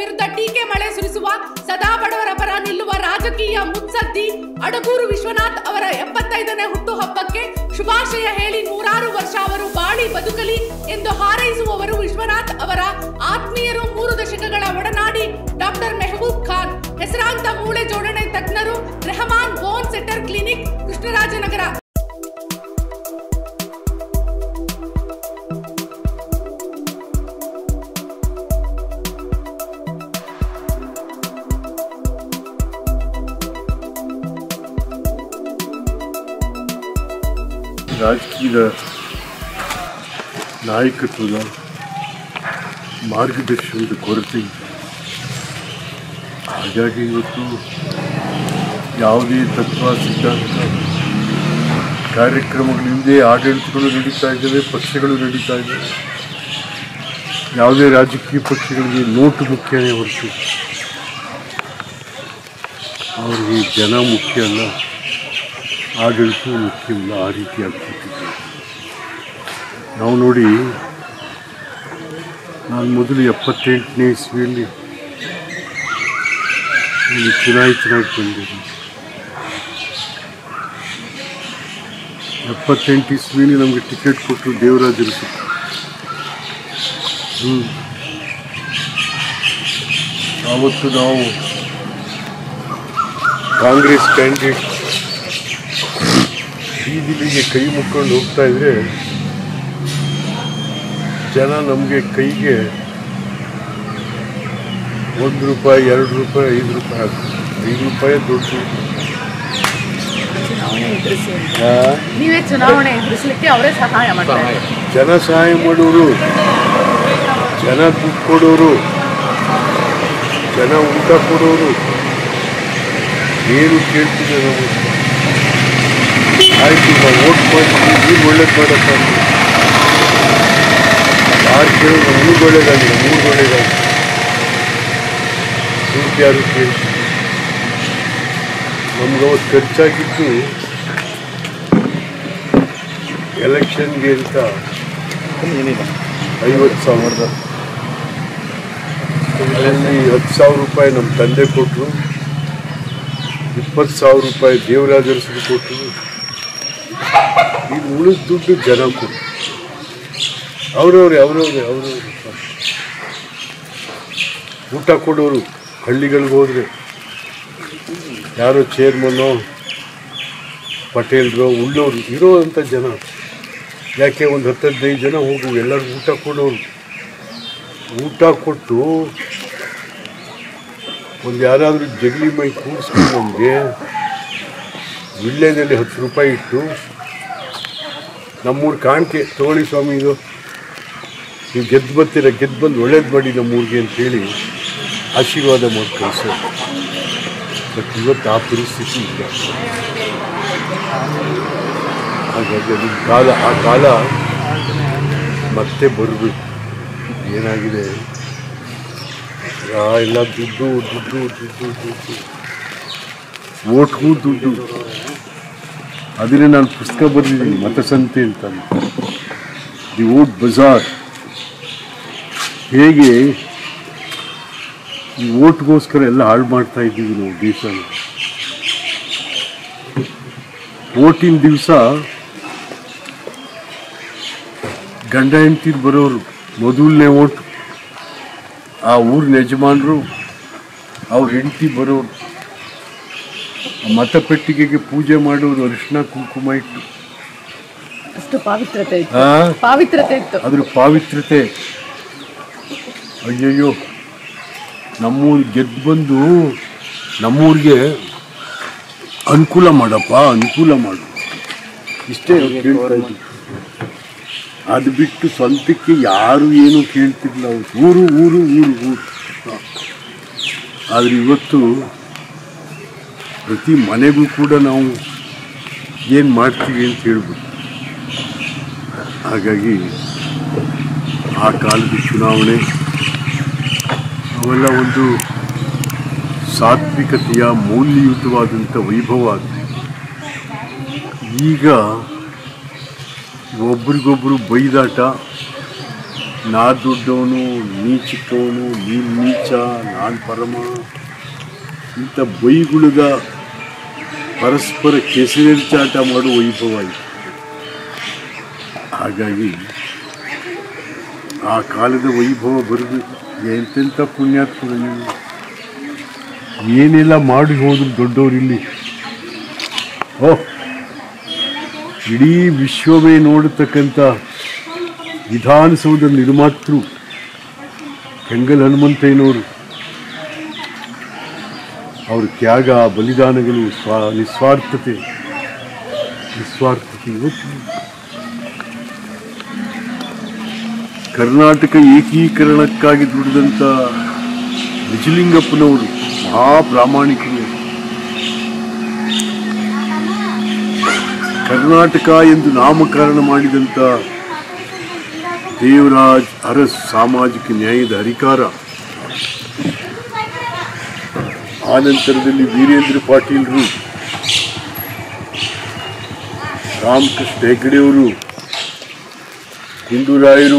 ವಿರುದ್ಧ ಟೀಕೆ ಮಳೆ ಸುರಿಸುವ ಸದಾ ಬಡವರ ಪರ ನಿಲ್ಲುವ ರಾಜಕೀಯ ಮುತ್ಸದ್ದಿ ಅಡಗೂರು ವಿಶ್ವನಾಥ್ ಅವರ ಎಪ್ಪತ್ತೈದನೇ ಹುಟ್ಟುಹಬ್ಬಕ್ಕೆ ಶುಭಾಶಯ ಹೇಳಿ ನೂರಾರು ವರ್ಷ ಅವರು ಬಾಳಿ ಬದುಕಲಿ ಎಂದು ಹಾರೈಸುವವರು ವಿಶ್ವನಾಥ್ ಅವರ ಆತ್ಮೀಯರು ಮೂರು ದಶಕಗಳ ಒಡನಾಡಿ ಡಾಕ್ಟರ್ ಮೆಹಬೂಬ್ ಖಾನ್ ಹೆಸರಾಂತ ಮೂಳೆ ಜೋಡಣೆ ತಜ್ಞರು Rehman bone centre clinic Krishnarajanagara ರಾಜಕೀಯದ ನಾಯಕತ್ವದ ಮಾರ್ಗದರ್ಶನದ ಕೊರತೆ ಇದೆ ಹಾಗಾಗಿ ಇವತ್ತು ಯಾವುದೇ ತತ್ವ ಸಿದ್ಧಾಂತ ಕಾರ್ಯಕ್ರಮಗಳು ಹಿಂದೆ ಆಡಳಿತಗಳು ನಡೀತಾ ಇದ್ದಾವೆ ಪಕ್ಷಗಳು ನಡೀತಾ ಇದ್ದಾವೆ ಯಾವುದೇ ರಾಜಕೀಯ ಪಕ್ಷಗಳಿಗೆ ನೋಟು ಮುಖ್ಯನೇ ಹೊರತು ಅವರಿಗೆ ಜನ ಮುಖ್ಯ ಅಲ್ಲ ಆಡಳಿತ ಮುಖ್ಯವಿಲ್ಲ ಆ ರೀತಿ ಆಗ್ಬಿಟ್ಟಿದೆ ನಾವು ನೋಡಿ ನಾನು ಮೊದಲು ಎಪ್ಪತ್ತೆಂಟನೇ ಇಸ್ವಿಯಲ್ಲಿ ಇಲ್ಲಿ ಚುನಾಯಿತನಾಗಿ ಬಂದಿದ್ದೆ ಎಪ್ಪತ್ತೆಂಟು ಇಸ್ವಿಯಲ್ಲಿ ನಮಗೆ ಟಿಕೆಟ್ ಕೊಟ್ಟರು ದೇವರಾಜ ಅರಸು ಹ್ಞೂ ಆವತ್ತು ನಾವು ಕಾಂಗ್ರೆಸ್ ಕ್ಯಾಂಡಿಡೇಟ್ ಬೀದಿಲಿಗೆ ಕೈ ಮುಕ್ಕೊಂಡು ಹೋಗ್ತಾ ಇದ್ರೆ ಜನ ನಮಗೆ ಕೈಗೆ ಒಂದು ರೂಪಾಯಿ ಎರಡು ರೂಪಾಯಿ ಐದು ರೂಪಾಯಿ ಹಾಕ್ತಾರೆ ಐದು ರೂಪಾಯಿ ದುಡ್ಡು ಚುನಾವಣೆ ಎದುರಿಸಿ ಆ, ನೀವೇ ಚುನಾವಣೆ ಎದುರಿಸಲಿಕ್ಕೆ ಅವರೇ ಸಹಾಯ ಮಾಡ್ತಾರೆ ಜನ ಸಹಾಯ ಮಾಡೋರು ಜನ ದುಡ್ಡು ಕೊಡೋರು ಜನ ಊಟ ಕೊಡೋರು ಏನು ಕೇಳ್ತಿದೆ ನಾವು ಆಯ್ತು ನಾವು ಓಟ್ ಮಾಡ್ತೀವಿ ನೀವು ಒಳ್ಳೇದು ಮಾಡಪ್ಪ ಅಂತ. ಯಾರು ಕೇಳೋದು ನಮ್ಗೆ ಒಳ್ಳೇದಾಗಿ ನಮ್ಗೆ ಒಳ್ಳೇದಾಗಿ ದುಡ್ಡು ಯಾರು ಕೇಳ್ತೀವಿ ನಮ್ಗೆ ಅವತ್ತು ಖರ್ಚಾಗಿದ್ದು ಎಲೆಕ್ಷನ್ಗೆ ಅಂತ ಐವತ್ತು ಸಾವಿರದ ಅದರಲ್ಲಿ ಹತ್ತು ಸಾವಿರ ರೂಪಾಯಿ ನಮ್ಮ ತಂದೆ ಕೊಟ್ಟರು ಇಪ್ಪತ್ತು ಸಾವಿರ ರೂಪಾಯಿ ದೇವರಾಜರಸರು ಕೊಟ್ಟರು ಇದು ಉಳಿದ ದುಡ್ಡು ಜನ ಕೊಟ್ಟರು ಅವ್ರವ್ರೆ ಅವ್ರವ್ರೆ ಅವ್ರವ್ರೆ ಊಟ ಕೊಡೋರು ಹಳ್ಳಿಗಳಿಗೆ ಹೋದ್ರೆ ಯಾರೋ ಚೇರ್ಮನ್ನೋ ಪಟೇಲ್ರೋ ಉಳ್ಳೋರು ಇರೋವಂಥ ಜನ ಯಾಕೆ ಒಂದು ಹತ್ತು ಹದಿನೈದು ಜನ ಹೋಗು ಎಲ್ಲರಿಗೂ ಊಟ ಕೊಡೋರು ಊಟ ಕೊಟ್ಟು ಒಂದು ಯಾರಾದರೂ ಜಗಲಿ ಮೈ ಕೂರಿಸ್ಕೊಂಡು ನಮಗೆ ವಿಳ್ಯದಲ್ಲಿ ಹತ್ತು ರೂಪಾಯಿ ಇಟ್ಟು ನಮ್ಮೂರು ಕಾಣಿಕೆ ತಗೊಳ್ಳಿ ಸ್ವಾಮಿ ಇದು ನೀವು ಗೆದ್ದು ಬರ್ತೀರ ಗೆದ್ದು ಬಂದು ಒಳ್ಳೇದು ಮಾಡಿ ನಮ್ಮೂರಿಗೆ ಅಂತೇಳಿ ಆಶೀರ್ವಾದ ಮಾಡಿ ಕಳಿಸೋದು ಬಟ್ ಇವತ್ತು ಆ ಪರಿಸ್ಥಿತಿ ಇಲ್ಲ ಹಾಗಾಗಿ ಅದು ಕಾಲ ಆ ಕಾಲ ಮತ್ತೆ ಬರಬೇಕು ಏನಾಗಿದೆ ಆ ಎಲ್ಲ ದುಡ್ಡು ದುಡ್ಡು ದುಡ್ಡು ದುಡ್ಡು ಓಟ್ಗೂ ದುಡ್ಡು ಅದನ್ನೇ ನಾನು ಪುಸ್ತಕ ಬರೆದಿದ್ದೀನಿ ಮತಸಂತೆ ಅಂತ ದಿ ಓಟ್ ಬಜಾರ್ ಹೇಗೆ ಈ ಓಟ್ಗೋಸ್ಕರ ಎಲ್ಲ ಹಾಳು ಮಾಡ್ತಾ ಇದ್ದೀವಿ ನಾವು ದೇಶನ ಓಟಿನ ದಿವಸ ಗಂಡ ಹೆಂಡ್ತಿರು ಬರೋರು ಮೊದಲನೇ ಓಟ್ ಆ ಊರಿನ ಯಜಮಾನರು ಅವ್ರ ಹೆಂಡತಿ ಬರೋರು ಆ ಮತಪೆಟ್ಟಿಗೆಗೆ ಪೂಜೆ ಮಾಡೋರು ಅರಿಶಿನ ಕುಂಕುಮ ಇಟ್ಟು ಅಷ್ಟು ಪಾವಿತ್ರತೆ ಇತ್ತು ಆ ಪಾವಿತ್ರತೆ ಇತ್ತು ಅದ್ರ ಪಾವಿತ್ರತೆ ಅಯ್ಯಯ್ಯೋ ನಮ್ಮೂರಿಗೆ ಗೆದ್ದು ಬಂದು ನಮ್ಮೂರಿಗೆ ಅನುಕೂಲ ಮಾಡಪ್ಪ ಅನುಕೂಲ ಮಾಡು ಇಷ್ಟೇ ನಾವು ಕೇಳ್ತಾ ಇದ್ವಿ ಅದು ಬಿಟ್ಟು ಸ್ವಂತಕ್ಕೆ ಯಾರು ಏನು ಕೇಳ್ತಿರ್ಲಿಲ್ಲ ಅವ್ರು ಊರು ಊರು ಊರು ಊರು ಆದರೆ ಇವತ್ತು ಪ್ರತಿ ಮನೆಗೂ ಕೂಡ ನಾವು ಏನು ಮಾಡ್ತೀವಿ ಅಂತ ಹೇಳ್ಬೋದು ಹಾಗಾಗಿ ಆ ಕಾಲದ ಚುನಾವಣೆ ಅವೆಲ್ಲ ಒಂದು ಸಾತ್ವಿಕತೆಯ ಮೌಲ್ಯಯುತವಾದಂಥ ವೈಭವ ಅದು. ಈಗ ಒಬ್ರಿಗೊಬ್ರು ಬೈದಾಟ ನಾ ದೊಡ್ಡವನು ನೀ ಚಿಕ್ಕವನು ನೀನು ನೀಚ ನಾನು ಪರಮ ಇಂಥ ಬೈಗುಳದ ಪರಸ್ಪರ ಕೆಸರೆರ್ಚಾಟ ಮಾಡುವ ವೈಭವ ಇತ್ತು ಹಾಗಾಗಿ ಆ ಕಾಲದ ವೈಭವ ಬರಬೇಕು ಎಂತೆಂಥ ಪುಣ್ಯಾತ್ಮರು ನೀವು ಏನೆಲ್ಲ ಮಾಡಿ ಹೋದ್ರು ದೊಡ್ಡವರಿಲ್ಲಿ ಓಹ್ ಇಡೀ ವಿಶ್ವವೇ ನೋಡತಕ್ಕಂಥ ವಿಧಾನಸೌಧ ನಿರ್ಮಾತೃ ಕೆಂಗಲ್ ಹನುಮಂತಯ್ಯನವರು ಅವ್ರ ತ್ಯಾಗ ಬಲಿದಾನಗಳು ಸ್ವಾ ನಿಸ್ವಾರ್ಥತೆ ನಿಸ್ವಾರ್ಥತೆ ಇವತ್ತು ಕರ್ನಾಟಕ ಏಕೀಕರಣಕ್ಕಾಗಿ ದುಡಿದಂಥ ನಿಜಲಿಂಗಪ್ಪನವರು ಮಹಾಪ್ರಾಮಾಣಿಕರು ಕರ್ನಾಟಕ ಎಂದು ನಾಮಕರಣ ಮಾಡಿದಂಥ ದೇವರಾಜ್ ಅರಸ್ ಸಾಮಾಜಿಕ ನ್ಯಾಯದ ಅಧಿಕಾರ ಆನಂತರದಲ್ಲಿ ವೀರೇಂದ್ರ ಪಾಟೀಲ್ರು ರಾಮಕೃಷ್ಣ ಹೆಗಡೆಯವರು ಗುಂಡೂರಾಯರು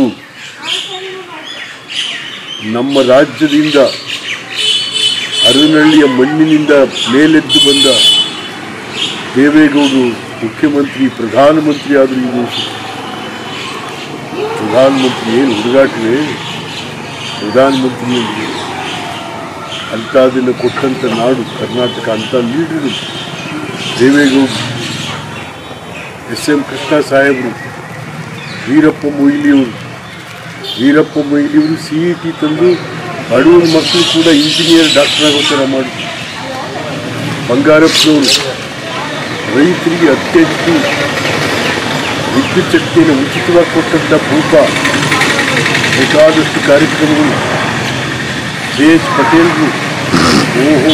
ನಮ್ಮ ರಾಜ್ಯದಿಂದ ಅರನಹಳ್ಳಿಯ ಮಣ್ಣಿನಿಂದ ಮೇಲೆದ್ದು ಬಂದ ದೇವೇಗೌಡರು ಮುಖ್ಯಮಂತ್ರಿ ಪ್ರಧಾನಮಂತ್ರಿ ಆದರೂ ಈ ದೇಶಕ್ಕೆ ಪ್ರಧಾನಮಂತ್ರಿ ಏನು ಹುಡುಗಾಟವೇ ಪ್ರಧಾನಮಂತ್ರಿ ಎಂದು ಅಂಥದನ್ನು ಕೊಟ್ಟಂಥ ನಾಡು ಕರ್ನಾಟಕ ಅಂಥ ಲೀಡರು ದೇವೇಗೌಡರು ಎಸ್ ಎಂ ಕೃಷ್ಣ ಸಾಹೇಬರು ವೀರಪ್ಪ ಮೊಯ್ಲಿಯವರು ವೀರಪ್ಪ ಮೊಯ್ಲಿಯವರು ಸಿ ಇ ಟಿ ತಂದು ಬಡವರ ಮಕ್ಕಳು ಕೂಡ ಇಂಜಿನಿಯರ್ ಡಾಕ್ಟರ್ ಆಗೋ ಥರ ಮಾಡಿ ಬಂಗಾರಪ್ಪನವರು ರೈತರಿಗೆ ಅತ್ಯಂತ ವಿದ್ಯುತ್ ಶಕ್ತಿಯನ್ನು ಉಚಿತವಾಗಿ ಕೊಟ್ಟಂಥ ಭೂಪ ಬೇಕಾದಷ್ಟು ಕಾರ್ಯಕ್ರಮಗಳು ಜೆ ಎಚ್ ಪಟೇಲ್ರು ಓಹೋ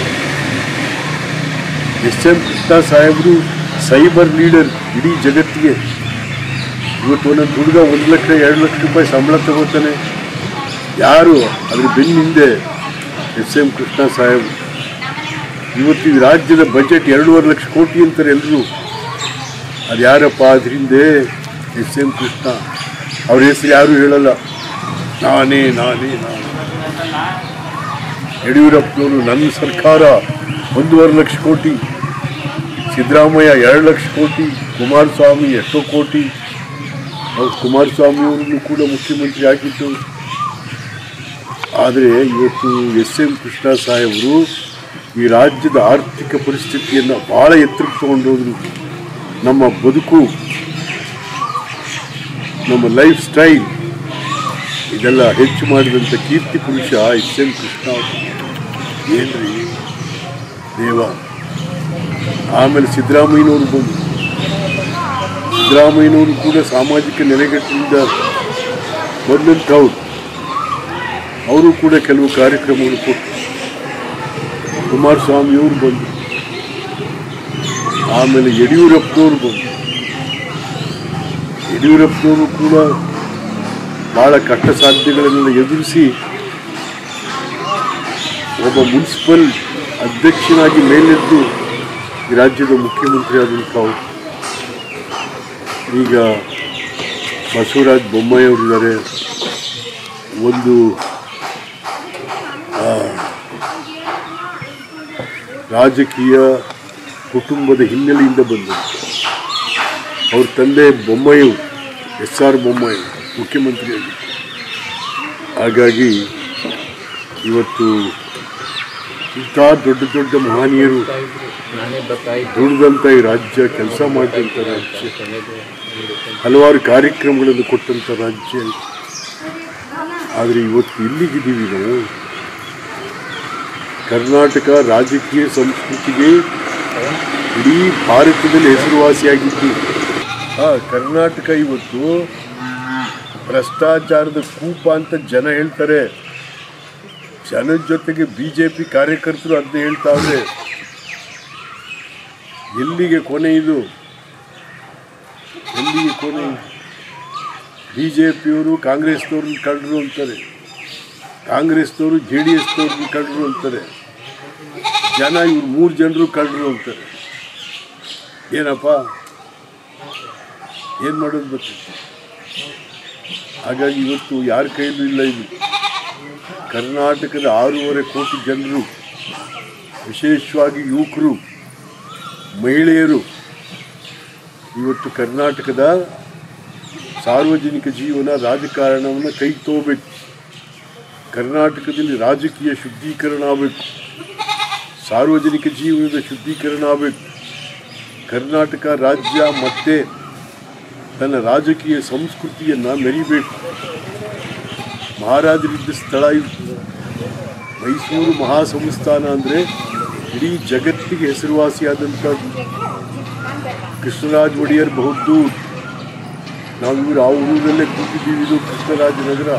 ಎಸ್ ಎಂ ಕೃಷ್ಣ ಸಾಹೇಬರು ಸೈಬರ್ ಲೀಡರ್ ಇಡೀ ಜಗತ್ತಿಗೆ ಇವತ್ತು ಒಂದೊಂದು ಹುಡುಗ ಒಂದು ಲಕ್ಷ ಎರಡು ಲಕ್ಷ ರೂಪಾಯಿ ಸಂಬಳ ತಗೋತಾನೆ ಯಾರು ಅದ್ರ ಬೆನ್ನಿಂದೆ ಎಸ್ ಎಂ ಕೃಷ್ಣ ಸಾಹೇಬ್ ಇವತ್ತು ಈ ರಾಜ್ಯದ ಬಜೆಟ್ ಎರಡೂವರೆ ಲಕ್ಷ ಕೋಟಿ ಅಂತಾರೆ ಎಲ್ಲರೂ ಅದು ಯಾರಪ್ಪ ಅದ್ರ ಹಿಂದೆ ಎಸ್ ಎಂ ಕೃಷ್ಣ ಅವ್ರ ಹೆಸರು ಯಾರೂ ಹೇಳಲ್ಲ ನಾನೇ ನಾನೇ ನಾನು ಯಡಿಯೂರಪ್ಪನವರು ನನ್ನ ಸರ್ಕಾರ ಒಂದೂವರೆ ಲಕ್ಷ ಕೋಟಿ ಸಿದ್ದರಾಮಯ್ಯ ಎರಡು ಲಕ್ಷ ಕೋಟಿ ಕುಮಾರಸ್ವಾಮಿ ಎಷ್ಟೋ ಕೋಟಿ ಅವ್ರು ಕುಮಾರಸ್ವಾಮಿಯವರನ್ನು ಕೂಡ ಮುಖ್ಯಮಂತ್ರಿ ಆಗಿದ್ದು ಆದರೆ ಇವತ್ತು ಎಸ್ ಎಂ ಕೃಷ್ಣ ಸಾಹೇಬರು ಈ ರಾಜ್ಯದ ಆರ್ಥಿಕ ಪರಿಸ್ಥಿತಿಯನ್ನು ಭಾಳ ಎತ್ತರಕ್ಕೆ ತಗೊಂಡೋದ್ರು ನಮ್ಮ ಬದುಕು ನಮ್ಮ ಲೈಫ್ ಸ್ಟೈಲ್ ಇದೆಲ್ಲ ಹೆಚ್ಚು ಮಾಡಿದಂಥ ಕೀರ್ತಿ ಪುರುಷ ಎಸ್ ಎಂ ಕೃಷ್ಣ ಅವರು. ಏನ್ರಿ ದೇವ ಆಮೇಲೆ ಸಿದ್ದರಾಮಯ್ಯನವರು ಬಂದು ಸಿದ್ದರಾಮಯ್ಯನವರು ಕೂಡ ಸಾಮಾಜಿಕ ನೆಲೆಗಟ್ಟಿನಿಂದ ಬಂದಂಥವ್ರು ಅವರು ಕೂಡ ಕೆಲವು ಕಾರ್ಯಕ್ರಮಗಳು ಕೊಟ್ಟರು ಕುಮಾರಸ್ವಾಮಿಯವರು ಬಂದರು ಆಮೇಲೆ ಯಡಿಯೂರಪ್ಪನವರು ಬಂದರು ಯಡಿಯೂರಪ್ಪನವರು ಕೂಡ ಭಾಳ ಕಷ್ಟ ಸಾಧ್ಯಗಳನ್ನೆಲ್ಲ ಎದುರಿಸಿ ಒಬ್ಬ ಮುನ್ಸಿಪಲ್ ಅಧ್ಯಕ್ಷನಾಗಿ ಮೇಲೆದ್ದು ಈ ರಾಜ್ಯದ ಮುಖ್ಯಮಂತ್ರಿ ಆದಂಥ ಅವರು ಈಗ ಬಸವರಾಜ ಬೊಮ್ಮಾಯಿ ಅವರಿದ್ದಾರೆ ಒಂದು ಆ, ರಾಜಕೀಯ ಕುಟುಂಬದ ಹಿನ್ನೆಲೆಯಿಂದ ಬಂದರು ಅವ್ರ ತಂದೆ ಬೊಮ್ಮಾಯಿ ಎಸ್ ಆರ್ ಬೊಮ್ಮಾಯಿ ಮುಖ್ಯಮಂತ್ರಿಯಾಗಿದ್ದರು ಹಾಗಾಗಿ ಇವತ್ತು ಇಂಥ ದೊಡ್ಡ ದೊಡ್ಡ ಮಹನೀಯರು ದುಡಿದಂಥ ಈ ರಾಜ್ಯ ಕೆಲಸ ಮಾಡಿದಂಥ ರಾಜ್ಯ ಹಲವಾರು ಕಾರ್ಯಕ್ರಮಗಳನ್ನು ಕೊಟ್ಟಂಥ ರಾಜ್ಯ ಆದರೆ ಇವತ್ತು ಇಲ್ಲಿಗಿದ್ದೀವಿ ನಾವು ಕರ್ನಾಟಕ ರಾಜಕೀಯ ಸಂಸ್ಕೃತಿಗೆ ಇಡೀ ಭಾರತದಲ್ಲಿ ಹೆಸರುವಾಸಿಯಾಗಿದ್ದು ಆ ಕರ್ನಾಟಕ ಇವತ್ತು ಭ್ರಷ್ಟಾಚಾರದ ಕೂಪ ಅಂತ ಜನ ಹೇಳ್ತಾರೆ ಜನದ ಜೊತೆಗೆ ಬಿ ಜೆ ಪಿ ಕಾರ್ಯಕರ್ತರು ಅದನ್ನ ಹೇಳ್ತಾವ್ರೆ ಎಲ್ಲಿಗೆ ಕೊನೆ ಇದು ಎಲ್ಲಿಗೆ ಕೊನೆ ಬಿ ಜೆ ಪಿಯವರು ಕಾಂಗ್ರೆಸ್ನವ್ರನ್ನ ಕಳ್ಳರು ಅಂತಾರೆ ಕಾಂಗ್ರೆಸ್ನವರು ಜೆ ಡಿ ಎಸ್ನವ್ರನ್ನ ಕಳ್ಳರು ಅಂತಾರೆ ಜನ ಇವ್ರು ಮೂರು ಜನರು ಕಳ್ಳರು ಅಂತಾರೆ ಏನಪ್ಪ ಏನು ಮಾಡೋದು ಗೊತ್ತಿತ್ತು ಹಾಗಾಗಿ ಇವತ್ತು ಯಾರ ಕೈಯಲ್ಲೂ ಇಲ್ಲ ಇದು ಕರ್ನಾಟಕದ ಆರೂವರೆ ಕೋಟಿ ಜನರು ವಿಶೇಷವಾಗಿ ಯುವಕರು ಮಹಿಳೆಯರು ಇವತ್ತು ಕರ್ನಾಟಕದ ಸಾರ್ವಜನಿಕ ಜೀವನ ರಾಜಕಾರಣವನ್ನು ಕೈ ತಗೋಬೇಕು ಕರ್ನಾಟಕದಲ್ಲಿ ರಾಜಕೀಯ ಶುದ್ಧೀಕರಣ ಆಗಬೇಕು ಸಾರ್ವಜನಿಕ ಜೀವನದ ಶುದ್ಧೀಕರಣ ಆಗಬೇಕು ಕರ್ನಾಟಕ ರಾಜ್ಯ ಮತ್ತೆ ತನ್ನ ರಾಜಕೀಯ ಸಂಸ್ಕೃತಿಯನ್ನು ಮೆರಿಬೇಕು ಮಹಾರಾಜರಿದ್ದ ಸ್ಥಳ ಇದು ಮೈಸೂರು ಮಹಾಸಂಸ್ಥಾನ ಅಂದರೆ ಇಡೀ ಜಗತ್ತಿಗೆ ಹೆಸರುವಾಸಿಯಾದಂಥದ್ದು ಕೃಷ್ಣರಾಜ ಒಡೆಯರ್ ಬಹುದೂರ್ ನಾವು ಇವರು ಆ ಊರಲ್ಲೇ ಕೂತಿದ್ದೀವಿ ಇದು ಕೃಷ್ಣರಾಜ ನಗರ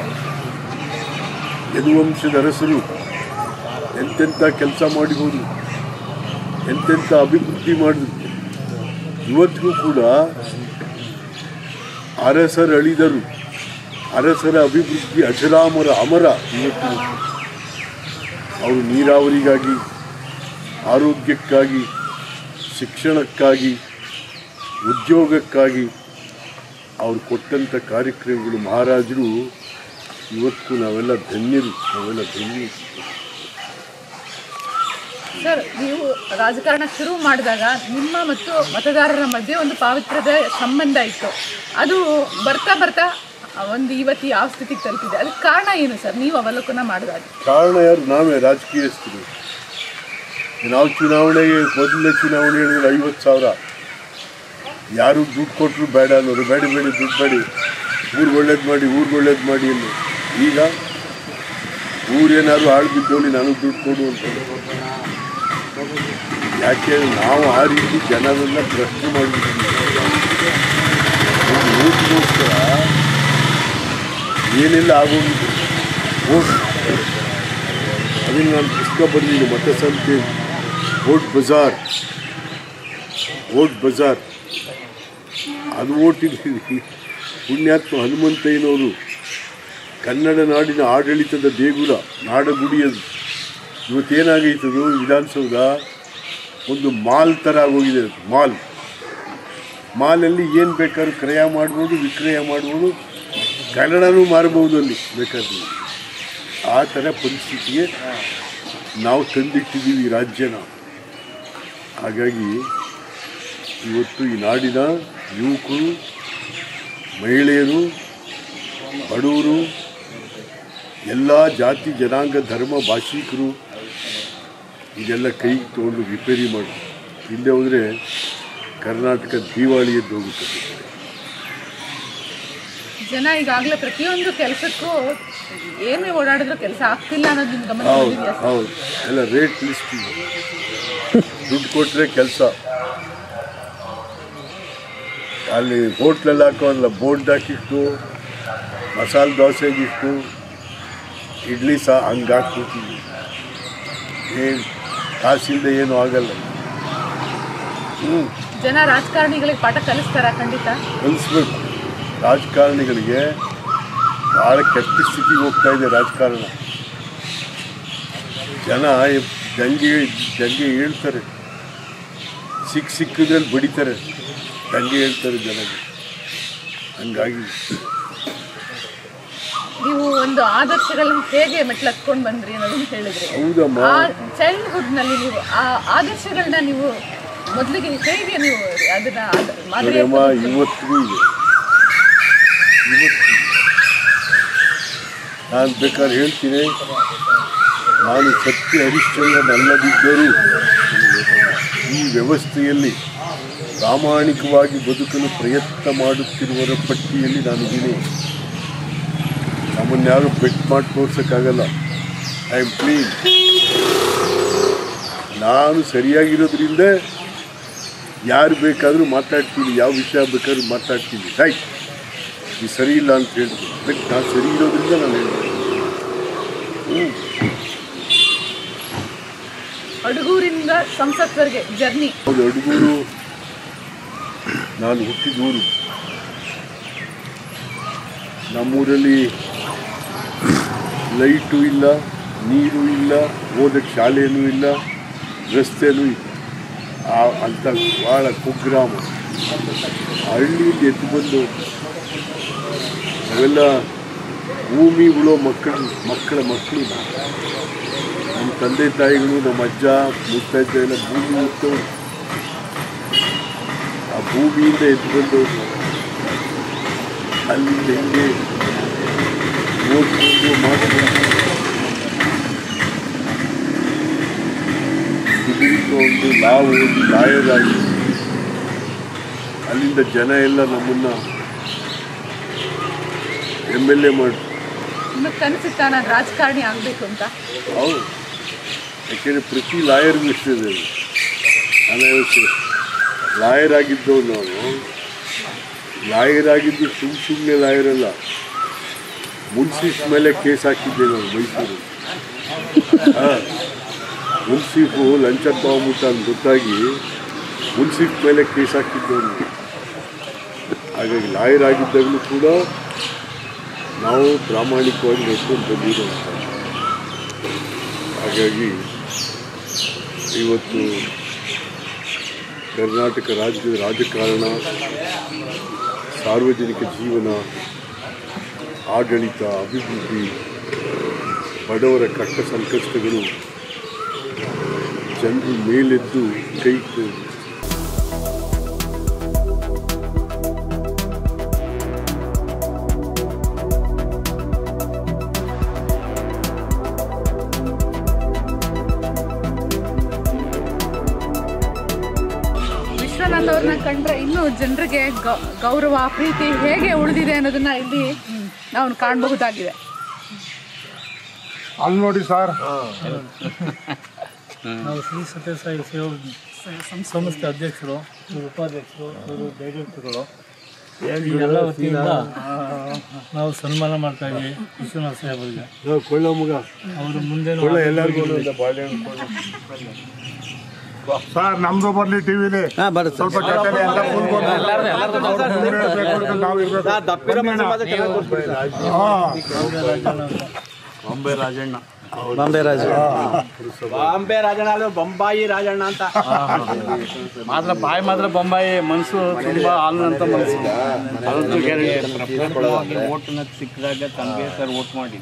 ಯದುವಂಶದ ಅರಸರು ಎಂತೆಂಥ ಕೆಲಸ ಮಾಡಿಬೋದು ಎಂತೆಂಥ ಅಭಿವೃದ್ಧಿ ಮಾಡಿದ್ರು ಇವತ್ತಿಗೂ ಕೂಡ ಅರಸರಳಿದರು ಅರಸರ ಅಭಿವೃದ್ಧಿ ಅಜರಾಮರ ಅಮರ ಇವತ್ತು ಅವರು ನೀರಾವರಿಗಾಗಿ ಆರೋಗ್ಯಕ್ಕಾಗಿ ಶಿಕ್ಷಣಕ್ಕಾಗಿ ಉದ್ಯೋಗಕ್ಕಾಗಿ ಅವ್ರು ಕೊಟ್ಟಂಥ ಕಾರ್ಯಕ್ರಮಗಳು ಮಹಾರಾಜರು ಇವತ್ತು ನಾವೆಲ್ಲ ಧನ್ಯರು ನಾವೆಲ್ಲ ಧನ್ಯರು ಸರ್ ನೀವು ರಾಜಕಾರಣ ಶುರು ಮಾಡಿದಾಗ ನಿಮ್ಮ ಮತ್ತು ಮತದಾರರ ಮಧ್ಯೆ ಒಂದು ಪಾವಿತ್ರ್ಯದ ಸಂಬಂಧ ಇತ್ತು ಅದು ಬರ್ತಾ ಬರ್ತಾ ಒಂದು ಇವತ್ತು ಯಾವ ಸ್ಥಿತಿಗೆ ತಲುಪಿದೆ ಅದಕ್ಕೆ ಕಾರಣ ಏನು ಸರ್ ನೀವು ಅವಲೋಕನ ಮಾಡಿದಾಗ ಕಾರಣ ಯಾರು ನಾವೇ ರಾಜಕೀಯಸ್ಥರು ನಾವು ಚುನಾವಣೆಗೆ ಮೊದಲನೇ ಚುನಾವಣೆ ಹೇಳಿದ್ರೆ ಐವತ್ತು ಸಾವಿರ ಯಾರು ದುಡ್ಡು ಕೊಟ್ಟರು ಬೇಡ ಅನ್ನೋರು ಬೇಡ ಬೇಡ ದುಡ್ಡು ಬೇಡಿ ಊರು ಒಳ್ಳೇದು ಮಾಡಿ ಊರು ಒಳ್ಳೇದು ಮಾಡಿ ಅನ್ನೋ ಈಗ ಊರೇನಾದ್ರು ಹಾಳು ಬಿದ್ದೋಳಿ ನಾನು ದುಡ್ಡು ಕೊಡು ಅಂತ ಯಾಕೆ ನಾವು ಆ ರೀತಿ ಜನರನ್ನ ಪ್ರಶ್ನೆ ಮಾಡಿಬಿಟ್ಟಿದ್ದೀವಿ ಒಂದು ಓಟ್ಗೋಸ್ಕರ ಏನೆಲ್ಲ ಆಗೋಗಿದೆ ಓಟ್ ಅದನ್ನು ನಾನು ಪುಸ್ತಕ ಬರೆದಿದ್ದೀನಿ ಮತ ಸಂತೆ ಓಟ್ ಬಜಾರ್ ಓಟ್ ಬಜಾರ್ ಅದು ಓಟಿದ್ದೀವಿ ಪುಣ್ಯಾತ್ಮ ಹನುಮಂತಯ್ಯನವರು ಕನ್ನಡ ನಾಡಿನ ಆಡಳಿತದ ದೇಗುಲ ನಾಡಗುಡಿಯದು ಇವತ್ತೇನಾಗೈತದು ವಿಧಾನಸೌಧ ಒಂದು ಮಾಲ್ ಥರ ಆಗೋಗಿದೆ ಅದು ಮಾಲ್ ಮಾಲಲ್ಲಿ ಏನು ಬೇಕಾದ್ರೂ ಕ್ರಯ ಮಾಡ್ಬೋದು ವಿಕ್ರಯ ಮಾಡ್ಬೋದು ಕನ್ನಡನೂ ಮಾರ್ಬೋದು ಅಲ್ಲಿ ಬೇಕಾದ್ರೆ ಆ ಥರ ಪರಿಸ್ಥಿತಿಗೆ ನಾವು ತಂದಿಟ್ಟಿದ್ದೀವಿ ಈ ರಾಜ್ಯನ ಹಾಗಾಗಿ ಇವತ್ತು ಈ ನಾಡಿನ ಯುವಕರು ಮಹಿಳೆಯರು ಬಡವರು ಎಲ್ಲ ಜಾತಿ ಜನಾಂಗ ಧರ್ಮ ಭಾಷಿಕರು ಇದೆಲ್ಲ ಕೈಗೆ ತೊಗೊಂಡು ರಿಪೇರಿ ಮಾಡಿ ಇಲ್ಲೇ ಹೋದರೆ ಕರ್ನಾಟಕ ದಿವಾಳಿ ಎದ್ದು ಹೋಗುತ್ತದೆ ಜನ ಈಗಾಗಲೇ ಪ್ರತಿಯೊಂದು ಕೆಲಸಕ್ಕೂ ಏನೇ ಓಡಾಡಿದ್ರು ಕೆಲಸ ಆಗ್ತಿಲ್ಲ ಅನ್ನೋದು ನಿಮ್ಗೆ ಗಮನ ಹೌದು ಬಂದಿದೆಯಾ ಸರ್? ಹೌದು ಎಲ್ಲ ರೇಟ್ ಲಿಸ್ಟ್ ದುಡ್ಡು ಕೊಟ್ಟರೆ ಕೆಲಸ ಅಲ್ಲಿ ಹೋಟ್ಲಲ್ಲಿ ಹಾಕೋಲ್ಲ ಬೋರ್ಡ್ ಹಾಕಿಟ್ಟು ಮಸಾಲೆ ದೋಸೆಗಿಟ್ಟು ಇಡ್ಲಿ ಸಹ ಹಂಗೆ ಹಾಕ್ಬಿಡ್ತೀವಿ ಏನು ಕಾಸಿಲ್ಲದೆ ಏನೂ ಆಗಲ್ಲ ಹ್ಞೂ ಜನ ರಾಜಕಾರಣಿಗಳಿಗೆ ಪಾಠ ಕಲಿಸ್ತಾರ ಖಂಡಿತ ಕಲಿಸ್ಬೇಕು ರಾಜಕಾರಣಿಗಳಿಗೆ ಭಾಳ ಕೆಟ್ಟ ಸ್ಥಿತಿಗೆ ಹೋಗ್ತಾ ಇದೆ ರಾಜಕಾರಣ ಜನ ದಂಗೆ ದಂಗೆ ಹೇಳ್ತಾರೆ ಸಿಕ್ಕ ಸಿಕ್ಕಿದ್ರಲ್ಲಿ ಬಡಿತಾರೆ ದಂಗೆ ಹೇಳ್ತಾರೆ ಜನಗೆ ಹಂಗಾಗಿ ನೀವು ಒಂದು ಆದರ್ಶಗಳನ್ನ ಹೇಗೆ ಮೆಟ್ಲತ್ಕೊಂಡು ಬಂದ್ರಿ ಅನ್ನೋದನ್ನ ಹೇಳಿದ್ರಿ ಹೌದಮ್ಮ ಆ ಚೈಲ್ಡ್ಹುಡ್ ನಲ್ಲಿ ನೀವು ಆ ಆದರ್ಶಗಳನ್ನ ನೀವು ಮೊದಲಿಗೆ ಹೇಗೆ ನೀವು ಅದನ್ನ ಅದ್- ಮಾದರಿ ನೋಡಿಯಮ್ಮ ಇವತ್ತಿಗೂ ಇದೆ ಇವತ್ತು ನಾನು ಬೇಕಾದ್ರೆ ಹೇಳ್ತೀನಿ ನಾನು ಸತ್ಯ ಹರಿಶ್ಚಂದ್ರನಲ್ಲದಿದ್ದರೂ ಈ ವ್ಯವಸ್ಥೆಯಲ್ಲಿ ಪ್ರಾಮಾಣಿಕವಾಗಿ ಬದುಕಲು ಪ್ರಯತ್ನ ಮಾಡುತ್ತಿರುವವರ ಪಟ್ಟಿಯಲ್ಲಿ ನಾನಿದ್ದೀನಿ ನಮ್ಮನ್ಯಾರು ಬೆಟ್ ಮಾಡಿ ತೋರ್ಸೋಕ್ಕಾಗಲ್ಲ ಐ ಆಮ್ ಕ್ಲೀನ್ ನಾನು ಸರಿಯಾಗಿರೋದ್ರಿಂದ ಯಾರು ಬೇಕಾದರೂ ಮಾತಾಡ್ತೀನಿ ಯಾವ ವಿಷಯ ಬೇಕಾದ್ರೂ ಮಾತಾಡ್ತೀನಿ ರೈಟ್ ಇದು ಸರಿ ಇಲ್ಲ ಅಂತ ಹೇಳ್ತೀನಿ ಬಟ್ ನಾನು ಸರಿ ಇರೋದ್ರಿಂದ ನಾನು ಹೇಳ್ತೀನಿ ಹ್ಞೂ ಅಡಗೂರಿಂದ ಸಂಸತ್ವರೆಗೆ ಜರ್ನಿ ಹೌದು ಅಡುಗೂರು ನಾನು ಹುಟ್ಟಿದ ಊರು ನಮ್ಮೂರಲ್ಲಿ ಲೈಟು ಇಲ್ಲ ನೀರು ಇಲ್ಲ ಓದಕ್ಕೆ ಶಾಲೆನೂ ಇಲ್ಲ ರಸ್ತೆನೂ ಇಲ್ಲ ಆ ಅಂತ ಭಾಳ ಕುಗ್ರಾಮ ಹಳ್ಳಿಯಿಂದ ಎದ್ದು ಬಂದು ಅವೆಲ್ಲ ಭೂಮಿ ಉಳೋ ಮಕ್ಕಳು ಮಕ್ಕಳ ಮಕ್ಕಳು ನಾವು. ನಮ್ಮ ತಂದೆ ತಾಯಿಗಳು ನಮ್ಮ ಅಜ್ಜ ಮುತ್ತಜ್ಜ ಎಲ್ಲ ಭೂಮಿ ಉತ್ತವರು ಆ ಭೂಮಿಯಿಂದ ಎದ್ದು ಬಂದವರು ನಾವು. ಅಲ್ಲಿಂದ ಹಿಂಗೆ ಓದ್ಕೊಂಡು ಮಾಡ್ಕೊಂಡು ಡಿಗ್ರಿ ತಗೊಂಡು ಲಾ ಓದಿ ಲಾಯರ್ ಆಗಿ ಅಲ್ಲಿಂದ ಜನ ಎಲ್ಲ ನಮ್ಮನ್ನ ಎಮ್ ಎಲ್ ಎ ಮಾಡಿ ನಿಮಗೆ ಕನಸಿತ್ತ ನಾನು ರಾಜಕಾರಣಿ ಆಗಬೇಕು ಅಂತ ಹೌದು ಯಾಕೆಂದರೆ ಪ್ರತಿ ಲಾಯರ್ಗೂ ಇಷ್ಟಿದೆ ನಾನು ಲಾಯರ್ ಆಗಿದ್ದವು ನಾನು ಲಾಯರ್ ಆಗಿದ್ದು ಸುಮ್ಮ ಸುಮ್ಮನೆ ಲಾಯರ್ ಅಲ್ಲ ಮುನ್ಸಿಫ್ ಮೇಲೆ ಕೇಸ್ ಹಾಕಿದ್ದೆ ನಾನು ಮೈಸೂರು ಹಾಂ ಮುನ್ಸಿಫು ಲಂಚ ತಗೊಂಬಿಟ್ಟ ಅಂತ ಗೊತ್ತಾಗಿ ಮುನ್ಸಿಫ್ ಮೇಲೆ ಕೇಸ್ ಹಾಕಿದ್ದವನು ಹಾಗಾಗಿ ಲಾಯರ್ ಆಗಿದ್ದಾಗಲೂ ಕೂಡ ನಾವು ಪ್ರಾಮಾಣಿಕವಾಗಿ ನಡ್ಕೊಂಡು ಬಂದಿರೋಂಥ ಹಾಗಾಗಿ ಇವತ್ತು ಕರ್ನಾಟಕ ರಾಜ್ಯದ ರಾಜಕಾರಣ ಸಾರ್ವಜನಿಕ ಜೀವನ ಆಡಳಿತ ಅಭಿವೃದ್ಧಿ ಬಡವರ ಕಷ್ಟ ಸಂಕಷ್ಟಗಳು ಜನರು ಮೇಲೆದ್ದು ಕೈ ಕೊ- ವಿಶ್ವನಾಥ್ ಅವ್ರನ್ನ ಕಂಡ್ರೆ ಇನ್ನೂ ಜನರಿಗೆ ಗೌ- ಗೌರವ ಪ್ರೀತಿ ಹೇಗೆ ಉಳಿದಿದೆ ಅನ್ನೋದನ್ನ ಇಲ್ಲಿ ನಾವು ಕಾಣಬಹುದಾಗಿದೆ ಅಲ್ಲಿ ನೋಡಿ ಸರ್ ನಾವು ಶ್ರೀ ಸತ್ಯಸಾಯಿ ಸೇವಾ ಸಂಸ್ಥೆ ಅಧ್ಯಕ್ಷರು ಇವರು ಉಪಾಧ್ಯಕ್ಷರು ಇವರು ಡೈರೆಕ್ಟರ್ಗಳು ಈ ಎಲ್ಲ ವತಿಯಿಂದ ನಾವು ಸನ್ಮಾನ ಮಾಡ್ತಾ ಇದ್ದೀವಿ ವಿಶ್ವನಾಥ್ ಸಾಹೇಬರಿಗೆ ನಾವು ಕೊಳ್ಳೋ ಮಗ ಅವರು ಮುಂದೆ ಕೊಳ್ಳ ಎಲ್ಲರಿಗೂ ಒಂದೊಂದು ಬಾಳೆಹಣ್ಣು ಕೊಳ್ಳ. ಸರ್ ನಮ್ದು ಬರ್ಲಿ ಟಿವಿಲಿ ಸ್ವಲ್ಪ ಜೊತೆಲಿ ಎಲ್ಲ ಕೂತ್ಕೊಂಡು ಅವ್ರು ಮುಂದೆ ಇರ್ಬೇಕು ಅಂತ ನಾವು ಇರ್ಬೇಕು ಹಾ. ಬಾಂಬೆ ರಾಜಣ್ಣ ಬಾಂಬೆ ರಾಜು ಬಾಂಬೆ ರಾಜಣ್ಣ ಅಲ್ಲ ಬೊಂಬಾಯಿ ರಾಜಣ್ಣ ಅಂತ ಮಾತ್ರ ಬಾಯಿ ಮಾತ್ರ ಬೊಂಬಾಯಿ ಮನಸ್ಸು ತುಂಬಾ ಹಾಲಿನಂತ ಮನಸ್ಸು ಅದಂತೂ ಗ್ಯಾರಂಟಿ ಓಟ್ನ ಸಿಕ್ಕಿದಾಗ ತಂದೆ ಸರ್ ಓಟ್ ಮಾಡಿ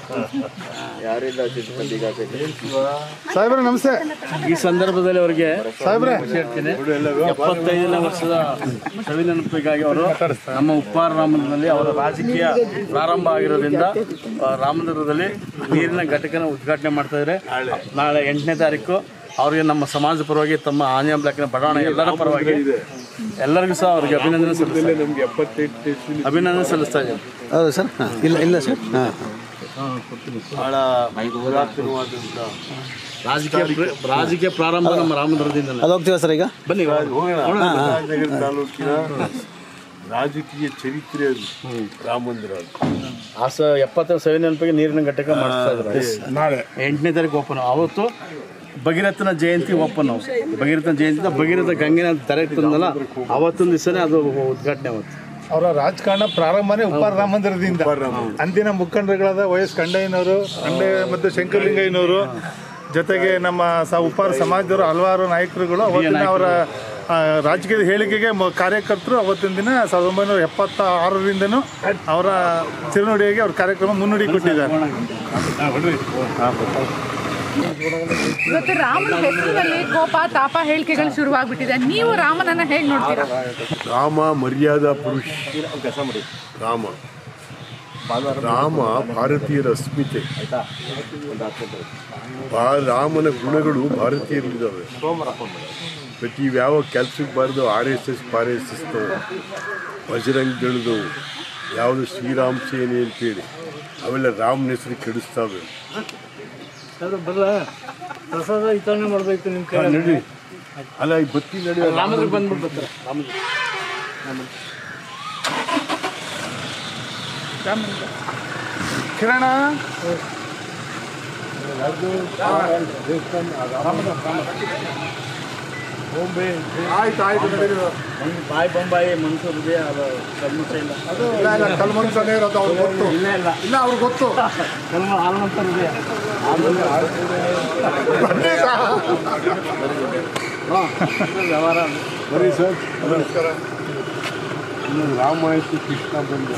ಸಾಹೇಬ್ರೆ ನಮಸ್ತೆ ಈ ಸಂದರ್ಭದಲ್ಲಿ ಅವರಿಗೆ ಸಾಹೇಬ್ರೆ ಹೇಳ್ತೀನಿ ಎಪ್ಪತ್ತೈದನೇ ವರ್ಷದ ಸವಿ ನೆನಪಿಗಾಗಿ ಅವರು ನಮ್ಮ ಉಪ್ಪಾರ ರಾಮಂದಿರದಲ್ಲಿ ಅವರ ರಾಜಕೀಯ ಪ್ರಾರಂಭ ಆಗಿರೋದ್ರಿಂದ ಆ, ರಾಮಂದಿರದಲ್ಲಿ ನೀರಿನ ಘಟಕನ ಉದ್ಘಾಟನೆ ಮಾಡ್ತಾ ಇದ್ದಾರೆ ನಾಳೆ ಎಂಟನೇ ತಾರೀಕು ಅವರಿಗೆ ನಮ್ಮ ಸಮಾಜದ ಪರವಾಗಿ ತಮ್ಮ ಆಂಜನೇಯ ಬ್ಲಾಕ್ನ ಬಡಾವಣೆ ಎಲ್ಲರ ಪರವಾಗಿ ಎಲ್ಲರಿಗೂ ಸಹ ಅವರಿಗೆ ಅಭಿನಂದನೆ ಸಲ್ಲಿಸ್ತಾ ನಮ್ಗೆ ಎಪ್ಪತ್ತೆಂಟು ಇಸ್ವಿಲಿ ಅಭಿನಂದನೆ ಸಲ್ಲಿಸ್ತಾ ಇದ್ದೀನಿ ಹೌದು ಸರ್ ಹಾಂ ಇಲ್ಲ ಇಲ್ಲ ಸರ್ ಹಾಂ ಬಹಳ ಪುರಾತನವಾದಂಥ ರಾಜಕೀಯ ಪ್ರ- ರಾಜಕೀಯ ಪ್ರಾರಂಭ ನಮ್ಮ ರಾಮನಗರದಿಂದಲೇ ಅದು ಹೋಗ್ತೀವ ಸರ್ ಈಗ ಬನ್ನಿ ರಾಜನಗರ ತಾಲೂಕಿನ ರಾಜಕೀಯ ಚರಿತ್ರೆ ಅದು ರಾಮಂದಿರ ಅದು ಆ ಸ ಎಪ್ಪತ್ತರ ಸವಿ ನೆನಪಿಗೆ ನೀರಿನ ಘಟಕ ಮಾಡಿಸ್ತಾ ಇದ್ದಾರೆ ನಾಳೆ ಎಂಟನೇ ತಾರೀಕು ಓಪನ್ ಅವತ್ತು ಭಗೀರಥನ ಜಯಂತಿ ಓಪನ್ ನಾವು ಭಗೀರಥನ ಜಯಂತಿ ಭಗೀರಥ ಗಂಗೆನ ತರ ತಂದಲ್ಲ ಅವತ್ತೊಂದು ದಿವಸನೇ ಅದು ಉದ್ಘಾಟನೆ ಅವತ್ತು ಅವರ ರಾಜಕಾರಣ ಪ್ರಾರಂಭನೇ ಉಪ್ಪಾರ ರಾಮ ಮಂದಿರದಿಂದ ಅಂದಿನ ಮುಖಂಡರುಗಳಾದ ವೈ ಎಸ್ ಕಂಡಯ್ಯನವರು ಕಂಡಯ್ಯ ಮತ್ತು ಶಂಕರಲಿಂಗಯ್ಯನವರು ಜೊತೆಗೆ ನಮ್ಮ ಸ ಉಪ್ಪಾರ ಸಮಾಜದವರು ಹಲವಾರು ನಾಯಕರುಗಳು ಅವತ್ತಿನ ಅವರ ಆ, ರಾಜಕೀಯದ ಹೇಳಿಕೆಗೆ ಮ- ಕಾರ್ಯಕರ್ತರು ಅವತ್ತಿನ ದಿನ ಸಾವಿರದ ಒಂಬೈನೂರ ಎಪ್ಪತ್ತ ಆರರಿಂದನೂ ಅವರ ತಿರುನುಡಿಯಾಗಿ ಅವ್ರ ಕಾರ್ಯಕ್ರಮ ಮುನ್ನುಡಿ ಕೊಟ್ಟಿದ್ದಾರೆ ಇವತ್ತು ರಾಮನ ಹೆಸರಿನಲ್ಲಿ ಕೋಪ ತಾಪ ಹೇಳಿಕೆಗಳು ಶುರುವಾಗ್ಬಿಟ್ಟಿದೆ ನೀವು ರಾಮನನ್ನ ಹೇಗೆ ನೋಡ್ತೀರಾ ರಾಮ ಮರ್ಯಾದಾ ಪುರುಷ ರಾಮ ರಾಮ ಭಾರತೀಯರ ಅಸ್ಮಿತೆ ಬಾ- ರಾಮನ ಗುಣಗಳು ಭಾರತೀಯರಲ್ಲಿದ್ದಾವೆ ಪ್ರತಿ ಯಾವ ಕೆಲ್ಸಕ್ಕೆ ಬಾರ್ದು ಆರ್ ಎಸ್ ಎಸ್ ಪಾರ್ ಎಸ್ ಎಸ್ ಬಜರಂಗ್ ದಳದವು ಯಾವುದು ಶ್ರೀರಾಮ್ ಸೇನೆ ಅಂತೇಳಿ ಅವೆಲ್ಲ ರಾಮನ ಹೆಸರು ಕೆಡಿಸ್ತಾವೆ ಬರ್ರ ಪ್ರಸಾದ ವಿತರಣೆ ಮಾಡಬೇಕು ನಿಮ್ಮ ಕೈ ನಡಿ ಅಲ್ಲ ಈ ಬತ್ತಿ ನಡಿ ರಾಮದ್ರ ಬಂದ್ಬಿಟ್ಟು ಬರ್ತಾರೆ ರಾಮದ್ರ ಕಿರಣ ಆಯ್ತು ಆಯ್ತು ನಡೀರಿ. ಬಾಯಿ ಬೊಂಬಾಯಿ ಮನ್ಸು ಹೃದಯ ಅದು ಕಲ್ಮಶ ಇಲ್ಲ ಇಲ್ಲ ಇಲ್ಲ ಕಲ್ಮನ್ಸನೇ ಇರೋದು ಅವ್ರಿಗೆ ಗೊತ್ತು ಇಲ್ಲ ಇಲ್ಲ ಇಲ್ಲ ಅವ್ರಿಗೆ ಗೊತ್ತು ಕಲ್ಮ ಹಾಲಂತ ಹೃದಯ ಬನ್ನಿ ಸರ್. ವ್ಯವಹಾರ ಬರೀ ಸರ್ ಇನ್ನು ರಾಮಾಯಣ ಕೃಷ್ಣ ಬಂದ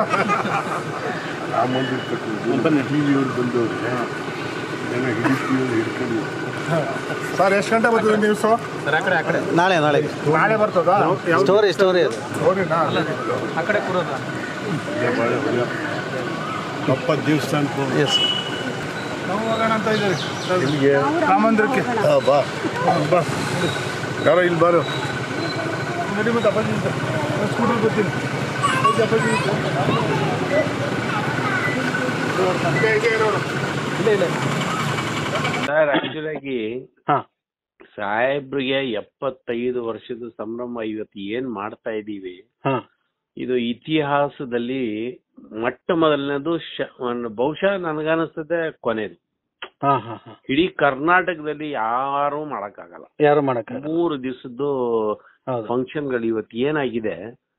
ರಾಮ ಮಂದಿರ ಕಟ್ಟೋದು ಟಿ ವಿಯವ್ರು ಬಂದವ್ರು ಜನ ಹಿಡಿತೀವ್ರು ಹಿಡ್ಕೊಂಡು ಸರ್ ಎಷ್ಟು ಗಂಟೆ ಬರ್ತದೆ ನ್ಯೂಸು ನಾಳೆ ನಾಳೆ ನಾಳೆ ಬರ್ತದಾ ಸ್ಟೋರಿ ಸ್ಟೋರಿ ಅದು ನೋಡಿನಾ ಭಾಳ ಭಯ ಅಪ್ಪ ದೇವಸ್ಥಾನಕ್ಕೆ ಎಸ್ ನಾವು ಹೋಗೋಣ ಅಂತ ಇದ್ದೀವಿ ಇಲ್ಲಿಗೆ ರಾಮ ಮಂದಿರಕ್ಕೆ ಬಾ ಬಾ ಯಾರ ಇಲ್ಲಿ ಬಾರು ನಡಿ ಮತ್ತೆ ಅಪ್ಪಾಜಿ ಸ್ಕೂಟರ್ ಬರ್ತೀನಿ ಹೋಗಿ ಅಪ್ಪಾಜಿ ಇದೆ, ಇದೆ, ನೋಡು. ಸರ್ ಆಕ್ಚುಲಾಗಿ ಹಾ ಸಾಹೇಬ್ರಿಗೆ ಎಪ್ಪತ್ತೈದು ವರ್ಷದ ಸಂಭ್ರಮ ಇವತ್ತು ಏನ್ ಮಾಡ್ತಾ ಇದ್ದೀವಿ ಹಾ ಇದು ಇತಿಹಾಸದಲ್ಲಿ ಮೊಟ್ಟ ಮೊದಲನೇದು ಶ- ಒಂದು ಬಹುಶಃ ನನಗನ್ನಿಸ್ತದೆ ಕೊನೆದು ಹಾ ಹಾ ಹಾ ಇಡೀ ಕರ್ನಾಟಕದಲ್ಲಿ ಯಾರು ಮಾಡಕ್ಕಾಗಲ್ಲ ಯಾರು ಮಾಡಕ್ಕ ಮೂರು ದಿವಸದ್ದು ಹೌದು ಫಂಕ್ಷನ್ಗಳು ಇವತ್ತು ಏನಾಗಿದೆ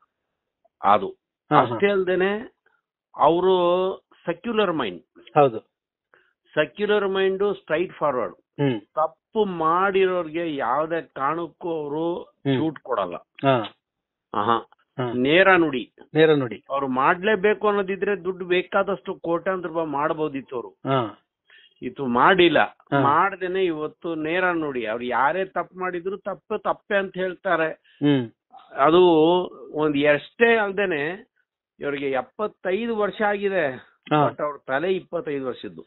ಅದು ಹಾ, ಹಾ. ಅಷ್ಟೇ ಅಲ್ದೇನೆ ಅವರು ಸೆಕ್ಯುಲರ್ ಮೈಂಡ್ ಹೌದು ಸೆಕ್ಯುಲರ್ ಮೈಂಡ್ ಸ್ಟ್ರೈಟ್ ಫಾರ್ವರ್ಡ್ ಹ್ಮ್ ತಪ್ಪು ಮಾಡಿರೋರ್ಗೆ ಯಾವ್ದೇ ಕಾರಣಕ್ಕೂ ಅವರು ಹ್ಮ್. ಶೂಟ್ ಕೊಡಲ್ಲ ಹಾ ಆಹಾ ಹಾ. ನೇರ ನುಡಿ ನೇರ ನುಡಿ ಅವ್ರು ಮಾಡ್ಲೇಬೇಕು ಅನ್ನೋದಿದ್ರೆ ದುಡ್ಡು ಬೇಕಾದಷ್ಟು ಕೋಟ್ಯಾಂತರ ರೂಪಾಯಿ ಮಾಡಬಹುದಿತ್ತು ಅವರು ಹಾ ಇದು ಮಾಡಿಲ್ಲ ಹಾ. ಮಾಡ್ದೇನೆ ಇವತ್ತು ನೇರ ನುಡಿ ಅವ್ರು ಯಾರೇ ತಪ್ಪು ಮಾಡಿದ್ರು ತಪ್ಪು ತಪ್ಪೆ ಅಂತ ಹೇಳ್ತಾರೆ ಹ್ಮ್ ಅದು ಒಂದ್ ಎಷ್ಟೇ ಅಲ್ದೇನೆ ಇವ್ರಿಗೆ ಎಪ್ಪತ್ತೈದು ವರ್ಷ ಆಗಿದೆ ಹಾ. ಬಟ್ ಅವ್ರ ತಲೆ ಇಪ್ಪತ್ತೈದು ವರ್ಷದ್ದು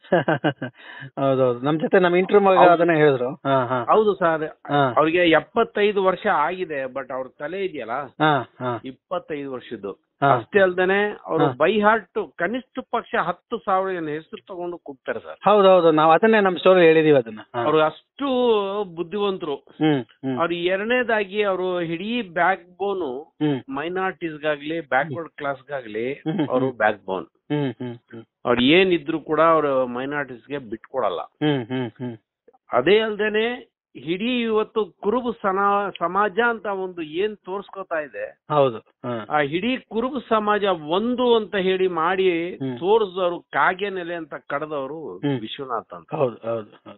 ಹೌದೌದು ನಮ್ ಜೊತೆ ನಮ್ ಇಂಟರ್ವ್ಯೂ ಹೌದು. ಅದನ್ನೇ ಹೇಳಿದ್ರು ಹಾ ಹಾ ಹೌದು ಸರ್ ಹಾ ಅವ್ರಿಗೆ ಎಪ್ಪತ್ತೈದು ವರ್ಷ ಆಗಿದೆ ಬಟ್ ಅವ್ರ ತಲೆ ಇದೆಯಲ್ಲ ಹಾ ಹಾ ಇಪ್ಪತ್ತೈದು ವರ್ಷದ್ದು ಹಾ. ಅಷ್ಟೇ ಅಲ್ದೇನೆ ಅವರು ಹಾ. ಬೈ ಹಾರ್ಟ್ ಕನಿಷ್ಠ ಪಕ್ಷ ಹತ್ತು ಸಾವಿರ ಜನ ಹೆಸರು ತಗೊಂಡು ಕೂಗ್ತಾರೆ ಸರ್ ಹೌದೌದು ನಾವ್ ಅದನ್ನೇ ನಮ್ ಸ್ಟೋರಿ ಹೇಳಿದೀವಿ ಅದನ್ನ ಹಾ. ಅವ್ರು ಅಷ್ಟು ಬುದ್ಧಿವಂತರು ಹ್ಮ್ ಹ್ಮ್ ಅವ್ರು ಎರಡನೇದಾಗಿ ಅವರು ಇಡೀ ಬ್ಯಾಕ್ ಬೋನು ಹ್ಮ್ ಮೈನಾರಿಟೀಸ್ಗಾಗ್ಲಿ ಬ್ಯಾಕ್ವರ್ಡ್ ಕ್ಲಾಸ್ಗಾಗ್ಲಿ ಹ್ಮ್, ಹ್ಮ್. ಅವರು ಬ್ಯಾಕ್ ಬೋನ್ ಹ್ಮ್ ಹ್ಮ್ ಹ್ಮ್ ಅವ್ರು ಏನಿದ್ರು ಕೂಡ ಅವರು ಮೈನಾರಿಟೀಸ್ಗೆ ಬಿಟ್ಕೊಡಲ್ಲ ಹ್ಮ್ ಹ್ಮ್ ಹ್ಮ್ ಅದೇ ಅಲ್ದೇನೆ ಇಡೀ ಇವತ್ತು ಕುರುಬು ಸನಾ ಸಮಾಜ ಅಂತ ಒಂದು ಏನ್ ತೋರ್ಸ್ಕೊತಾ ಇದೆ ಹೌದು ಹಾ ಆ ಇಡೀ ಕುರುಬು ಸಮಾಜ ಒಂದು ಅಂತ ಹೇಳಿ ಮಾಡಿ ಹ್ಮ್. ತೋರಿಸಿದವರು ಕಾಗೆ ನೆಲೆ ಅಂತ ಕಡ್ದವರು ಹ್ಮ್. ವಿಶ್ವನಾಥ್ ಅಂತ ಹೌದು ಹೌದು ಹೌದು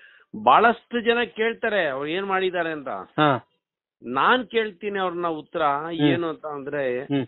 ಬಹಳಷ್ಟು ಜನ ಕೇಳ್ತಾರೆ ಅವ್ರು ಏನ್ ಮಾಡಿದ್ದಾರೆ ಅಂತ ಹಾ ನಾನ್ ಕೇಳ್ತೀನಿ ಅವ್ರನ್ನ ಉತ್ತರ ಏನು ಅಂತ ಅಂದ್ರೆ ಹ್ಮ್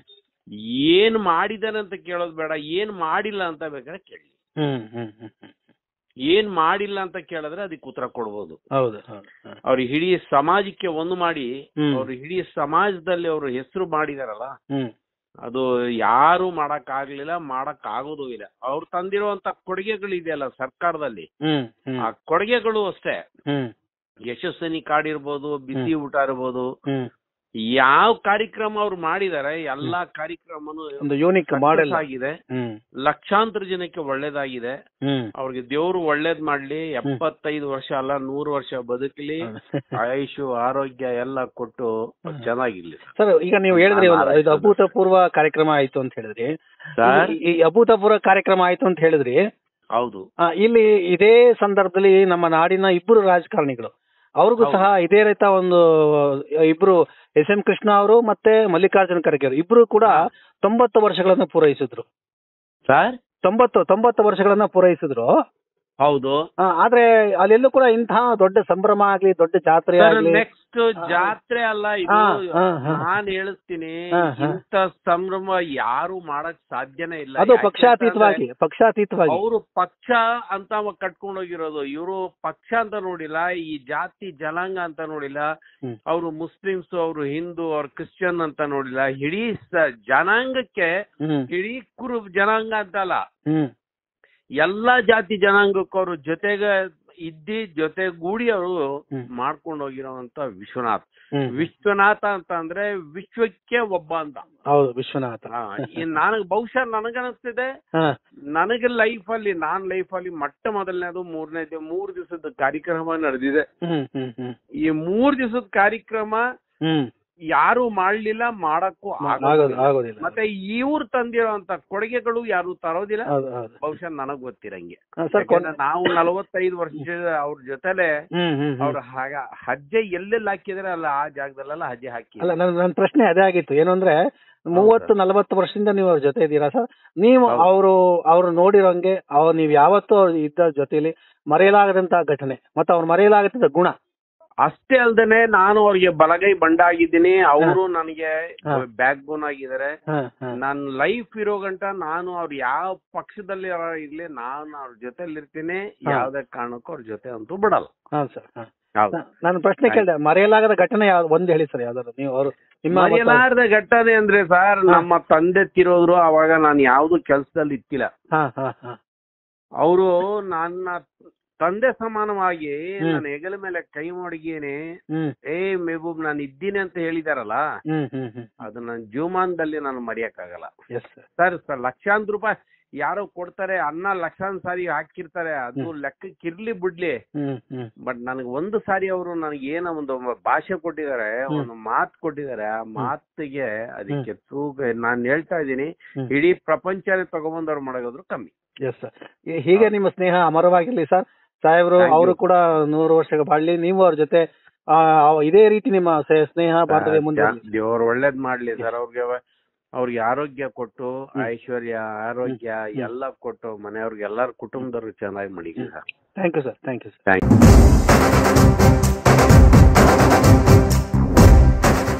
ಏನ್ ಮಾಡಿದಾನೆ ಅಂತ ಕೇಳೋದ್ ಬೇಡ ಏನ್ ಮಾಡಿಲ್ಲ ಅಂತ ಬೇಕಾದ್ರೆ ಕೇಳಿ ಹ್ಮ್ ಹ್ಮ್ ಹ್ಮ್ ಹ್ಮ್ ಏನ್ ಮಾಡಿಲ್ಲ ಅಂತ ಕೇಳಿದ್ರೆ ಅದಕ್ಕೆ ಉತ್ತರ ಕೊಡ್ಬೋದು ಹೌದು ಹೌದು ಹಾ. ಅವ್ರು ಇಡೀ ಸಮಾಜಕ್ಕೆ ಒಂದು ಮಾಡಿ ಹ್ಮ್. ಅವ್ರು ಇಡೀ ಸಮಾಜದಲ್ಲಿ ಅವರು ಹೆಸರು ಮಾಡಿದಾರಲ್ಲ ಹ್ಮ್ ಅದು ಯಾರು ಮಾಡಕ್ ಆಗ್ಲಿಲ್ಲ ಮಾಡಕ್ ಆಗೋದು ಇಲ್ಲ ಅವ್ರು ತಂದಿರುವಂತ ಕೊಡುಗೆಗಳು ಇದೆಯಲ್ಲ ಸರ್ಕಾರದಲ್ಲಿ ಹ್ಮ್ ಹ್ಮ್ ಆ ಕೊಡುಗೆಗಳು ಅಷ್ಟೇ ಹ್ಮ್ ಯಶಸ್ವಿನಿ ಕಾರ್ಡ್ ಇರ್ಬೋದು ಬಿಸಿ ಊಟ ಇರ್ಬೋದು ಹ್ಮ್ ಯಾವ ಕಾರ್ಯಕ್ರಮ ಅವ್ರು ಮಾಡಿದಾರೆ ಎಲ್ಲಾ ಕಾರ್ಯಕ್ರಮನು ಒಂದು ಯೂನಿಕ್ ಮಾಡೆಲ್ success ಆಗಿದೆ ಹ್ಮ್ ಲಕ್ಷಾಂತರ ಜನಕ್ಕೆ ಒಳ್ಳೇದಾಗಿದೆ ಹ್ಮ್ ಅವ್ರಿಗೆ ದೇವ್ರು ಒಳ್ಳೇದ್ ಮಾಡ್ಲಿ ಎಪ್ಪತ್ತೈದು ವರ್ಷ ಅಲ್ಲ ನೂರು ವರ್ಷ ಬದುಕಲಿ ಆಯುಷು ಆರೋಗ್ಯ ಎಲ್ಲ ಕೊಟ್ಟು ಚೆನ್ನಾಗಿರ್ಲಿ ಸರ್ ಈಗ ನೀವು ಹೇಳಿದ್ರಿ ಒಂದು ಇದು ಅಭೂತಪೂರ್ವ ಕಾರ್ಯಕ್ರಮ ಆಯ್ತು ಅಂತ ಹೇಳಿದ್ರಿ ಸರ್ ಈ ಈ ಅಭೂತಪೂರ್ವ ಕಾರ್ಯಕ್ರಮ ಆಯ್ತು ಅಂತ ಹೇಳಿದ್ರಿ ಹೌದು ಆ, ಇಲ್ಲಿ ಇದೇ ಸಂದರ್ಭದಲ್ಲಿ ನಮ್ಮ ನಾಡಿನ ಇಬ್ಬರು ರಾಜಕಾರಣಿಗಳು ಅವ್ರಿಗೂ ಸಹ ಇದೇ ರೀತ ಒಂದು ಇಬ್ರು ಎಸ್ ಎಂ ಕೃಷ್ಣ ಅವರು ಮತ್ತೆ ಮಲ್ಲಿಕಾರ್ಜುನ ಖರ್ಗೆ ಅವರು ಇಬ್ರು ಕೂಡ ತೊಂಬತ್ತು ವರ್ಷಗಳನ್ನ ಪೂರೈಸಿದ್ರು ಸರ್ ತೊಂಬತ್ತು ತೊಂಬತ್ತು ವರ್ಷಗಳನ್ನ ಪೂರೈಸಿದ್ರು ಹೌದು ಆ, ಆದ್ರೆ ಅಲ್ಲೆಲ್ಲೂ ಕೂಡ ಇಂತಹ ದೊಡ್ಡ ಸಂಭ್ರಮ ಆಗ್ಲಿ ದೊಡ್ಡ ಜಾತ್ರೆ ಆಗ್ಲಿ ನೆಕ್ಸ್ಟ್ ಜಾತ್ರೆ ಅಲ್ಲ ಇದು ಹಾ, ಹಾ, ಹಾ. ನಾನ್ ಹೇಳಿಸ್ತೀನಿ ಹಾ, ಹಾ. ಇಂಥ ಸಂಭ್ರಮ ಯಾರು ಮಾಡಕ್ ಸಾಧ್ಯನೇ ಇಲ್ಲ ಅದು ಯಾಕೆ ಪಕ್ಷಾತೀತವಾಗಿ ಪಕ್ಷಾತೀತವಾಗಿ ಅವರು ಪಕ್ಷ ಅಂತ ಕಟ್ಕೊಂಡೋಗಿರೋದು ಇವರು ಪಕ್ಷ ಅಂತ ನೋಡಿಲ್ಲ ಈ ಜಾತಿ ಜನಾಂಗ ಅಂತ ನೋಡಿಲ್ಲ ಹ್ಮ್. ಅವರು ಮುಸ್ಲಿಮ್ಸ್ ಅವರು ಹಿಂದೂ ಅವ್ರು ಕ್ರಿಶ್ಚಿಯನ್ ಅಂತ ನೋಡಿಲ್ಲ ಇಡೀ ಸ- ಜನಾಂಗಕ್ಕೆ ಹ್ಮ್ ಇಡೀ ಕುರು ಜನಾಂಗ ಅಂತಲ್ಲ ಹ್ಮ್ ಎಲ್ಲಾ ಜಾತಿ ಜನಾಂಗಕ್ಕೂ ಅವ್ರ ಜೊತೆಗೆ ಇದ್ದಿ ಜೊತೆಗೂಡಿ ಅವರು ಹ್ಮ್. ಮಾಡ್ಕೊಂಡು ಹೋಗಿರೋಂತ ವಿಶ್ವನಾಥ್ ಹ್ಮ್ ವಿಶ್ವನಾಥ ಅಂತ ಅಂದ್ರೆ ವಿಶ್ವಕ್ಕೆ ಒಬ್ಬ ಅಂತ ಹೌದು ವಿಶ್ವನಾಥ ಹಾ, ಈ ನನಗ್ ಬಹುಶಃ ನನಗನ್ನಿಸ್ತಿದೆ ಹಾ ನನಗೆ ಲೈಫ್ ಅಲ್ಲಿ ನಾನ್ ಲೈಫ್ ಅಲ್ಲಿ ಮೊಟ್ಟ ಮೊದಲನೇದು ಮೂರನೇದು ಮೂರ್ ದಿವಸದ ಕಾರ್ಯಕ್ರಮ ನಡೆದಿದೆ ಹ್ಮ್ ಹ್ಮ್ ಹ್ಮ್ ಈ ಮೂರ್ ದಿವಸದ ಕಾರ್ಯಕ್ರಮ ಹ್ಮ್ ಯಾರು ಮಾಡ್ಲಿಲ್ಲ ಮಾಡಕ್ಕೂ ಆಗೋದು ಆಗೋದಿಲ್ಲ ಆಗೋದಿಲ್ಲ ಮತ್ತೆ ಇವ್ರು ತಂದಿರೋಂತ ಕೊಡುಗೆಗಳು ಯಾರು ತರೋದಿಲ್ಲ ಹೌದು ಹೌದು ಬಹುಶಃ ನನಗ್ ಗೊತ್ತಿರಂಗೆ ಹಾ, ಸರ್ ಕೊನೆ- ಯಾಕಂದ್ರೆ ನಾವು ನಲವತ್ತೈದು ವರ್ಷ ಅವ್ರ ಜೊತೆಲೆ ಹ್ಮ್ ಹ್ಮ್ ಹ್ಮ್. ಅವ್ರ ಹಾಗ ಹೆಜ್ಜೆ ಎಲ್ಲೆಲ್ಲಿ ಹಾಕಿದ್ರೆ ಅಲ್ಲ ಆ ಜಾಗದಲ್ಲೆಲ್ಲ ಹೆಜ್ಜೆ ಹಾಕಿ ಅಲ್ಲ ನನ್ನ ನನ್ನ ಪ್ರಶ್ನೆ ಅದೇ ಆಗಿತ್ತು ಏನು ಅಂದ್ರೆ ಮೂವತ್ತು ನಲವತ್ತು ವರ್ಷದಿಂದ ನೀವು ಅವ್ರ ಜೊತೆ ಇದ್ದೀರಾ ಸರ್ ನೀವು ಹೌದು. ಅವರು ಅವ್ರು ನೋಡಿರೋಂಗೆ ಅವ್ರು ನೀವು ಯಾವತ್ತೂ ಅವ್ರ ಇದ್ದ ಜೊತೆಲಿ ಮರೆಯಲಾಗದಂತ ಘಟನೆ ಮತ್ತೆ ಅವ್ರು ಮರೆಯಲಾಗದ ಗುಣ ಅಷ್ಟೇ ಅಲ್ದೇನೆ ನಾನು ಅವ್ರಿಗೆ ಬಲಗೈ ಬಂಡಾಗಿದ್ದೀನಿ ಅವರು ನನಗೆ ಹಾ. ಬ್ಯಾಕ್ ಬೋನ್ ಆಗಿದ್ದಾರೆ ಹಾ ಹಾ ನನ್ನ ಲೈಫ್ ಇರೋ ಗಂಟ ನಾನು ಅವ್ರು ಯಾವ ಪಕ್ಷದಲ್ಲಿ ಇರ್ಲಿ ನಾನು ಅವ್ರ ಜೊತೆಲಿ ಇರ್ತೀನಿ ಹಾ. ಯಾವ್ದೇ ಕಾರಣಕ್ಕೂ ಅವ್ರ ಜೊತೆ ಅಂತೂ ಬಿಡಲ್ಲ ಹಾ ಸರ್ ಹಾ ಹೌದು ನಾನು ಪ್ರಶ್ನೆ ಕೇಳಿದೆ ಮರೆಯಲಾಗದ ಘಟನೆ ಯಾವ್ದು ಒಂದು ಹೇಳಿ ಸರ್ ಯಾವ್ದಾದ್ರು ನೀವು ಅವರು ನಿಮ್ಮ ಮತ್ತು- ಮರೆಯಲಾರ್ದ ಘಟನೆ ಅಂದ್ರೆ ಸರ್ ಹಾ. ನಮ್ಮ ತಂದೆ ತಿರೋದ್ರು ಅವಾಗ ನಾನು ಯಾವ್ದು ಕೆಲ್ಸದಲ್ಲಿ ಇತ್ತಿಲ್ಲ ಹಾ ಹಾ ಹಾ ಅವರು ನನ್ನ ತಂದೆ ಸಮಾನವಾಗಿ ಹ್ಮ್. ನನ್ನ ಹೆಗಲ ಮೇಲೆ ಕೈ ಮಡಗೇನೆ ಹ್ಮ್ ಏ ಮೆಹಬೂಬ್ ನಾನು ಇದ್ದೀನಿ ಅಂತ ಹೇಳಿದಾರಲ್ಲ ಹ್ಮ್ ಹ್ಮ್ ಹ್ಮ್ ಅದು ನನ್ನ ಜೀವಮಾನದಲ್ಲಿ ನಾನು ಮರೆಯಕ್ಕಾಗಲ್ಲ ಎಸ್ ಸರ್ ಸರ್ ಸರ್ ಲಕ್ಷಾಂತರ ರೂಪಾಯಿ ಯಾರೋ ಕೊಡ್ತಾರೆ ಅನ್ನ ಲಕ್ಷಾಂತರ ಸಾರಿ ಹಾಕಿರ್ತಾರೆ ಅದು ಲೆಕ್ಕಕ್ಕೆ ಇರ್ಲಿ ಬಿಡ್ಲಿ ಹ್ಮ್ ಹ್ಮ್ ಬಟ್ ನನಗೆ ಒಂದು ಸಾರಿ ಅವರು ನನಗೆ ಏನೋ ಒಂದು ಭಾಷೆ ಕೊಟ್ಟಿದ್ದಾರೆ ಹ್ಮ್. ಒಂದು ಮಾತು ಕೊಟ್ಟಿದ್ದಾರೆ ಆ ಮಾತಿಗೆ ಅದಕ್ಕೆ ತೂಗ ನಾನು ಹೇಳ್ತಾ ಇದ್ದೀನಿ ಹ್ಮ್. ಇಡೀ ಪ್ರಪಂಚನೇ ತಗೊಂಬಂದವ್ರು ಮಾಡೋದ್ರು ಕಮ್ಮಿ ಎಸ್ ಸರ್ ಹೀಗೆ ನಿಮ್ಮ ಸ್ನೇಹ ಅಮರವಾಗಿರ್ಲಿ ಸರ್ ಸಾಹೇಬ್ರು Thank you. ಅವರು ಕೂಡ ನೂರು ವರ್ಷ ಬಾಳ್ಲಿ ನೀವು ಅವ್ರ ಜೊತೆ ಆ, ಅವ್- ಇದೇ ರೀತಿ ನಿಮ್ಮ ಸೆ- ಸ್ನೇಹ ಬಾಂಧವ್ಯ ಮುಂದೆ ದೇವ್ರು ಒಳ್ಳೇದ್ ಮಾಡ್ಲಿ ಸರ್ ಅವ್ರಿಗೆ ಅವ್ರಿಗೆ ಆರೋಗ್ಯ ಕೊಟ್ಟು ಐಶ್ವರ್ಯ ಆರೋಗ್ಯ ಎಲ್ಲ ಕೊಟ್ಟು ಮನೆಯವ್ರಿಗೆ ಎಲ್ಲಾರ ಕುಟುಂಬದವ್ರು ಚೆನ್ನಾಗಿ ಮಾಡಿ sir thank you sir thank you sir thank